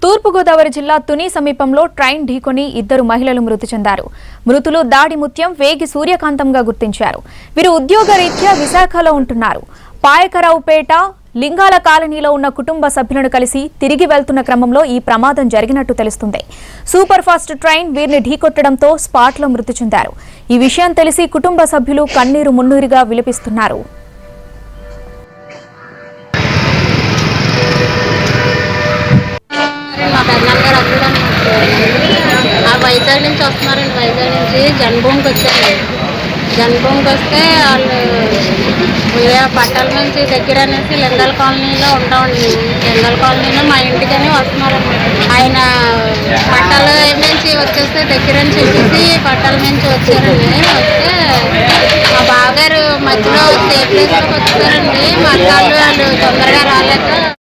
తూర్పుగోదావరి జిల్లా తుని సమీపంలో ట్రైన్ ఢీకొని ఇద్దరు మహిళలు మృతి చెందారు మృతులు దాడి ముత్యం వేగి సూర్యకాంతంగా గుర్తించారు వీరు ఉద్యోగరీత్యా విశాఖలో ఉంటున్నారు పాయకరావుపేట లింగాల కాలనీలో ఉన్న కుటుంబ సభ్యులను కలిసి తిరిగి వెళ్తున్న క్రమంలో ఈ ప్రమాదం జరిగినట్టు తెలుస్తుంది సూపర్ ఫాస్ట్ ట్రైన్ వీరిని ఢీకొట్టడంతో స్పాట్లో మృతి చెందారు ఈ విషయం తెలిసి కుటుంబ సభ్యులు కన్నీరు మున్నీరుగా విలపిస్తున్నారు మా పెద్దనాన్న గారు అక్కడ ఆ వైజాగ్ నుంచి వస్తున్నారండి వైజాగ్ నుంచి జన్మభూమికి వచ్చారు జన్మభూమికి వస్తే వాళ్ళు వేరే పట్టాల నుంచి దగ్గర అనేసి లింగాల కాలనీలో ఉంటామండి మేము లింగాల కాలనీలో మా ఇంటికని వస్తున్నారండి ఆయన పట్టాల నుంచి వచ్చేస్తే దగ్గర అని చెప్పేసి పట్టాల నుంచి వచ్చారండి వస్తే మా బావగారు మధ్యలో సేఫ్ ప్లేస్లోకి వచ్చారండి మా అక్కాళ్ళు వాళ్ళు తొందరగా రాలేక